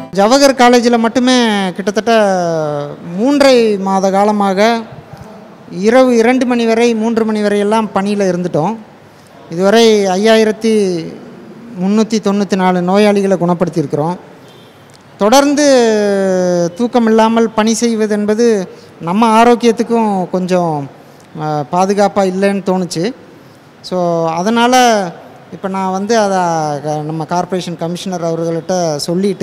ஜவஹர் காலேஜில் மட்டுமே கிட்டத்தட்ட மூன்றை மாத காலமாக இரவு இரண்டு மணி வரை மூன்று மணி வரை எல்லாம் பணியில் இருந்துட்டோம் இதுவரை ஐயாயிரத்தி முந்நூற்றி தொண்ணூற்றி நாலு நோயாளிகளை குணப்படுத்தியிருக்கிறோம் தொடர்ந்து தூக்கம் இல்லாமல் பணி செய்வது என்பது நம்ம ஆரோக்கியத்துக்கும் கொஞ்சம் பாதுகாப்பாக இல்லைன்னு தோணுச்சு ஸோ அதனால் இப்போ நான் வந்து அதை க- நம்ம கார்ப்பரேஷன் கமிஷனர் அவர்கள்ட்ட சொல்லிவிட்டு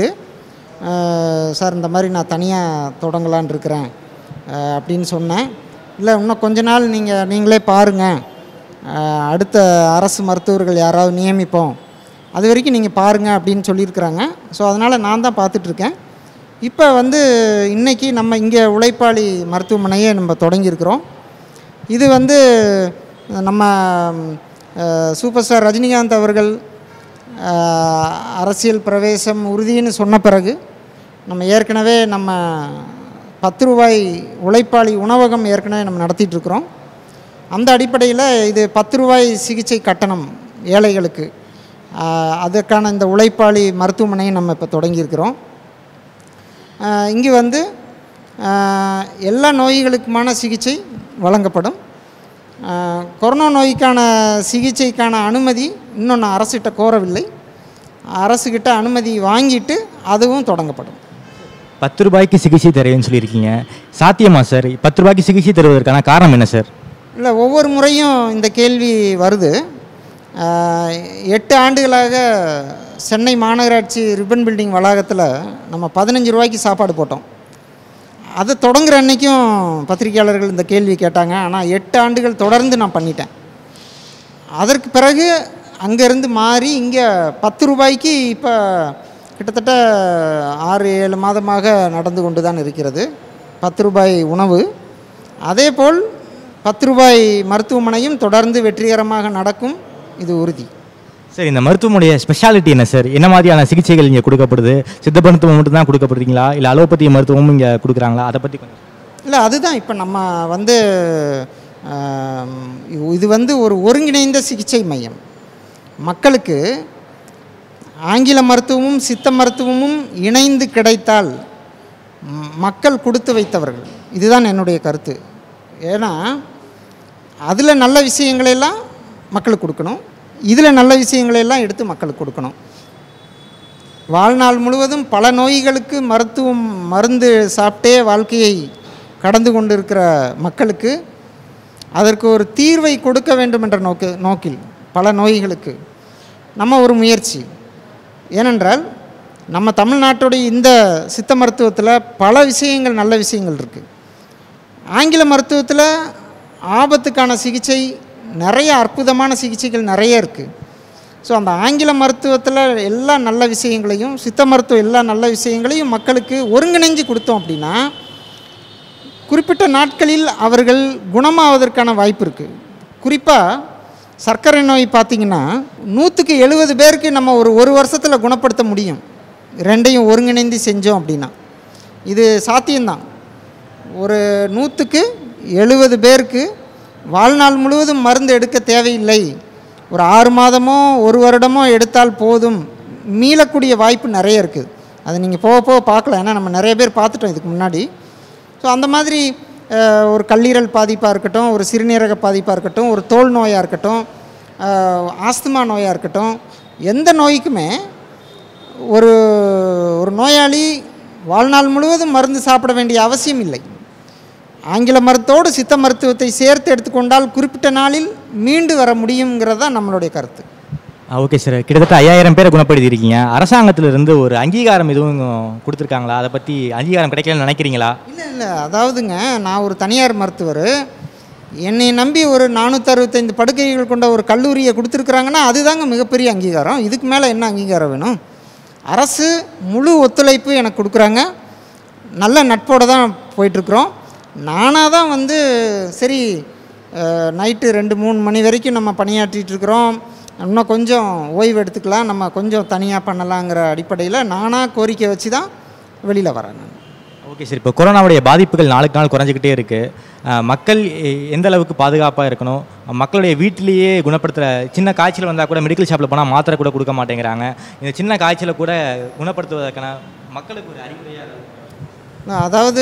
சார் இந்த மாதிரி நான் தனியாக தொடங்கலான் இருக்கிறேன் அஹ், அப்படின்னு சொன்னேன் இல்லை இன்னும் கொஞ்ச நாள் நீங்கள் நீங்களே பாருங்கள் அடுத்த அரசு மருத்துவர்கள் யாராவது நியமிப்போம் அது வரைக்கும் நீங்கள் பாருங்கள் அப்படின்னு சொல்லியிருக்கிறாங்க ஸோ அதனால் நான் தான் பார்த்துட்ருக்கேன் இப்போ வந்து இன்றைக்கி நம்ம இங்கே உழைப்பாளி மருத்துவமனையை நம்ம தொடங்கியிருக்கிறோம் இது வந்து நம்ம அஹ், சூப்பர் ஸ்டார் ரஜினிகாந்த் அவர்கள் அஹ், அரசியல் பிரவேசம் உறுதின்னு சொன்ன பிறகு நம்ம ஏற்கனவே நம்ம பத்து ரூபாய் உழைப்பாளி உணவகம் ஏற்கனவே நம்ம நடத்திட்டு இருக்கிறோம் அந்த அடிப்படையில் இது பத்து ரூபாய் சிகிச்சை கட்டணம் ஏழைகளுக்கு ஆஹ், அதற்கான இந்த உழைப்பாளி மருத்துவமனையை நம்ம இப்போ தொடங்கியிருக்கிறோம் ஆஹ், இங்கு வந்து ஆஹ், எல்லா நோய்களுக்குமான சிகிச்சை வழங்கப்படும் ஆஹ், கொரோனா நோய்க்கான சிகிச்சைக்கான அனுமதி இன்னும் நான் அரசுகிட்ட கோரவில்லை அரசுக்கிட்ட அனுமதி வாங்கிட்டு அதுவும் தொடங்கப்படும் பத்து ரூபாய்க்கு சிகிச்சை தருவேன்னு சொல்லியிருக்கீங்க சாத்தியமா சார் பத்து ரூபாய்க்கு சிகிச்சை தருவதற்கான காரணம் என்ன சார் இல்லை ஒவ்வொரு முறையும் இந்த கேள்வி வருது ஆஹ், எட்டு ஆண்டுகளாக சென்னை மாநகராட்சி ரிப்பன் பில்டிங் வளாகத்தில் நம்ம பதினஞ்சு ரூபாய்க்கு சாப்பாடு போட்டோம் அதை தொடங்குற அன்னைக்கும் பத்திரிகையாளர்கள் இந்த கேள்வி கேட்டாங்க ஆனால் எட்டு ஆண்டுகள் தொடர்ந்து நான் பண்ணிட்டேன் அதற்கு பிறகு அங்கேருந்து மாறி இங்கே பத்து ரூபாய்க்கு இப்போ கிட்டத்தட்ட ஆறு ஏழு மாதமாக நடந்து கொண்டு தான் இருக்கிறது பத்து ரூபாய் உணவு அதேபோல் பத்து ரூபாய் மருத்துவமனையும் தொடர்ந்து வெற்றிகரமாக நடக்கும் இது உறுதி சார் இந்த மருத்துவமுடைய ஸ்பெஷாலிட்டி என்ன சார் என்ன மாதிரியான சிகிச்சைகள் இங்கே கொடுக்கப்படுது சித்த மருத்துவம் மட்டும் தான் கொடுக்கப்படுறீங்களா இல்லை அலோபதி மருத்துவமும் இங்கே கொடுக்குறாங்களா அதை பற்றி கொஞ்சம் இல்லை அதுதான் இப்போ நம்ம வந்து ஆம், இது வந்து ஒரு ஒருங்கிணைந்த சிகிச்சை மையம் மக்களுக்கு ஆங்கில மருத்துவமும் சித்த மருத்துவமும் இணைந்து கிடைத்தால் ம், மக்கள் கொடுத்து வைத்தவர்கள் இதுதான் என்னுடைய கருத்து ஏன்னா அதில் நல்ல விஷயங்களெல்லாம் மக்களுக்கு கொடுக்கணும் இதில் நல்ல விஷயங்களெல்லாம் எடுத்து மக்களுக்கு கொடுக்கணும் வாழ்நாள் முழுவதும் பல நோய்களுக்கு மருத்துவம் மருந்து சாப்பிட்டே வாழ்க்கையை கடந்து கொண்டிருக்கிற மக்களுக்கு அதற்கு ஒரு தீர்வை கொடுக்க வேண்டும் என்ற நோக்கு நோக்கில் பல நோய்களுக்கு நம்ம ஒரு முயற்சி ஏனென்றால் நம்ம தமிழ்நாட்டுடைய இந்த சித்த மருத்துவத்தில் பல விஷயங்கள் நல்ல விஷயங்கள் இருக்குது ஆங்கில மருத்துவத்தில் ஆபத்துக்கான சிகிச்சை நிறைய அற்புதமான சிகிச்சைகள் நிறைய இருக்குது ஸோ அந்த ஆங்கில மருத்துவத்தில் எல்லா நல்ல விஷயங்களையும் சித்த மருத்துவம் எல்லா நல்ல விஷயங்களையும் மக்களுக்கு ஒருங்கிணைஞ்சு கொடுத்தோம் அப்படின்னா குறிப்பிட்ட நாட்களில் அவர்கள் குணமாவதற்கான வாய்ப்பு இருக்குது குறிப்பாக சர்க்கரை நோய் பார்த்திங்கன்னா நூற்றுக்கு எழுபது பேருக்கு நம்ம ஒரு ஒரு வருஷத்தில் குணப்படுத்த முடியும் ரெண்டையும் ஒருங்கிணைந்து செஞ்சோம் அப்படின்னா இது சாத்தியம்தான் ஒரு நூற்றுக்கு எழுபது பேருக்கு வாழ்நாள் முழுவதும் மருந்து எடுக்க தேவையில்லை ஒரு ஆறு மாதமோ ஒரு வருடமோ எடுத்தால் போதும் மீளக்கூடிய வாய்ப்பு நிறைய இருக்குது அதை நீங்கள் போக போக பார்க்கலாம் ஏன்னா நம்ம நிறைய பேர் பார்த்துட்டோம் இதுக்கு முன்னாடி ஸோ அந்த மாதிரி அஹ், ஒரு கல்லீரல் பாதிப்பாக இருக்கட்டும் ஒரு சிறுநீரக பாதிப்பாக இருக்கட்டும் ஒரு தோல் நோயாக இருக்கட்டும் அஹ், ஆஸ்துமா நோயாக இருக்கட்டும் எந்த நோய்க்குமே ஒரு ஒரு நோயாளி வாழ்நாள் முழுவதும் மருந்து சாப்பிட வேண்டிய அவசியம் இல்லை ஆங்கில மருத்துவோடு சித்த மருத்துவத்தை சேர்த்து எடுத்துக்கொண்டால் குறிப்பிட்ட நாளில் மீண்டு வர முடியுங்கிறது தான் நம்மளுடைய கருத்து ஓகே சார் கிட்டத்தட்ட ஐயாயிரம் பேரை குணப்படுத்தியிருக்கீங்க அரசாங்கத்திலிருந்து ஒரு அங்கீகாரம் எதுவும் கொடுத்துருக்காங்களா அதை பற்றி அங்கீகாரம் கிடைக்கலன்னு நினைக்கிறீங்களா இல்லை இல்லை அதாவதுங்க நான் ஒரு தனியார் மருத்துவர் என்னை நம்பி ஒரு நானூற்றறுபத்தைந்து படுக்கைகள் கொண்ட ஒரு கல்லூரியை கொடுத்துருக்குறாங்கன்னா அதுதாங்க மிகப்பெரிய அங்கீகாரம் இதுக்கு மேலே என்ன அங்கீகாரம் வேணும் அரசு முழு ஒத்துழைப்பு எனக்கு கொடுக்குறாங்க நல்ல நட்போடு தான் போயிட்டுருக்குறோம் நானாக தான் வந்து சரி நைட்டு ரெண்டு மூணு மணி வரைக்கும் நம்ம பணியாற்றிட்டு இருக்கிறோம் இன்னும் கொஞ்சம் ஓய்வு எடுத்துக்கலாம் நம்ம கொஞ்சம் தனியாக பண்ணலாங்கிற அடிப்படையில் நானாக கோரிக்கை வச்சு தான் வெளியில் வரேன் நான் ஓகே சார் இப்போ கொரோனாவுடைய பாதிப்புகள் நாளுக்கு நாள் குறைஞ்சிக்கிட்டே இருக்குது மக்கள் எ- எந்த அளவுக்கு பாதுகாப்பாக இருக்கணும் மக்களுடைய வீட்டிலேயே குணப்படுத்துகிற சின்ன காய்ச்சல் வந்தால் கூட மெடிக்கல் ஷாப்பில் போனால் மாத்திரை கூட கொடுக்க மாட்டேங்கிறாங்க இந்த சின்ன காய்ச்சலை கூட குணப்படுத்துவதற்கான மக்களுக்கு ஒரு அறிவுரையாக அதாவது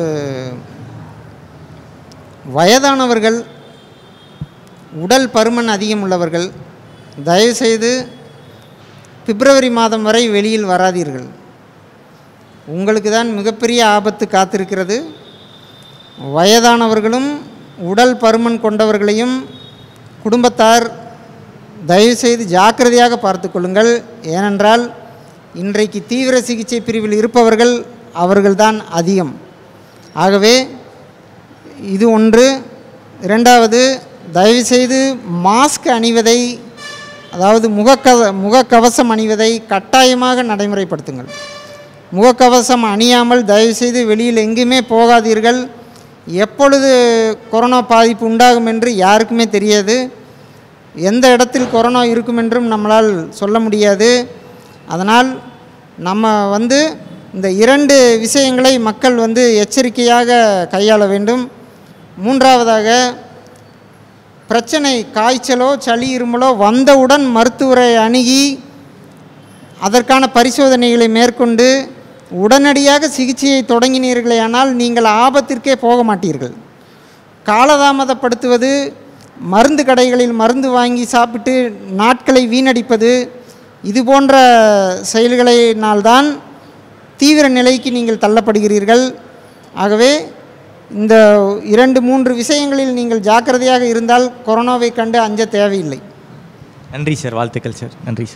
வயதானவர்கள் உடல் பருமன் அதிகம் உள்ளவர்கள் தயவுசெய்து பிப்ரவரி மாதம் வரை வெளியில் வராதீர்கள் உங்களுக்கு தான் மிகப்பெரிய ஆபத்து காத்திருக்கிறது வயதானவர்களும் உடல் பருமன் கொண்டவர்களையும் குடும்பத்தார் தயவுசெய்து ஜாக்கிரதையாக பார்த்து கொள்ளுங்கள் ஏனென்றால் இன்றைக்கு தீவிர சிகிச்சை பிரிவில் இருப்பவர்கள் அவர்கள்தான் அதிகம் ஆகவே இது ஒன்று இரண்டாவது தயவுசெய்து மாஸ்க் அணிவதை அதாவது முகக்கவ முகக்கவசம் அணிவதை கட்டாயமாக நடைமுறைப்படுத்துங்கள் முகக்கவசம் அணியாமல் தயவுசெய்து வெளியில் எங்கேயுமே போகாதீர்கள் எப்பொழுது கொரோனா பாதிப்பு உண்டாகும் என்று யாருக்குமே தெரியாது எந்த இடத்தில் கொரோனா இருக்கும் என்றும் நம்மளால் சொல்ல முடியாது அதனால் நம்ம வந்து இந்த இரண்டு விஷயங்களை மக்கள் வந்து எச்சரிக்கையாக கையாள வேண்டும் மூன்றாவதாக பிரச்சனை காய்ச்சலோ சளி இருமலோ வந்தவுடன் மருத்துவரை அணுகி அதற்கான பரிசோதனைகளை மேற்கொண்டு உடனடியாக சிகிச்சையை தொடங்கினீர்களேயானால் நீங்கள் ஆபத்திற்கே போக மாட்டீர்கள் காலதாமதப்படுத்துவது மருந்து கடைகளில் மருந்து வாங்கி சாப்பிட்டு நாட்களை வீணடிப்பது இது போன்ற செயல்களினால்தான் தீவிர நிலைக்கு நீங்கள் தள்ளப்படுகிறீர்கள் ஆகவே இந்த இரண்டு மூன்று விஷயங்களில் நீங்கள் ஜாக்கிரதையாக இருந்தால் கொரோனாவை கண்டு அஞ்ச தேவையில்லை நன்றி சார் வாழ்த்துக்கள் சார் நன்றி சார்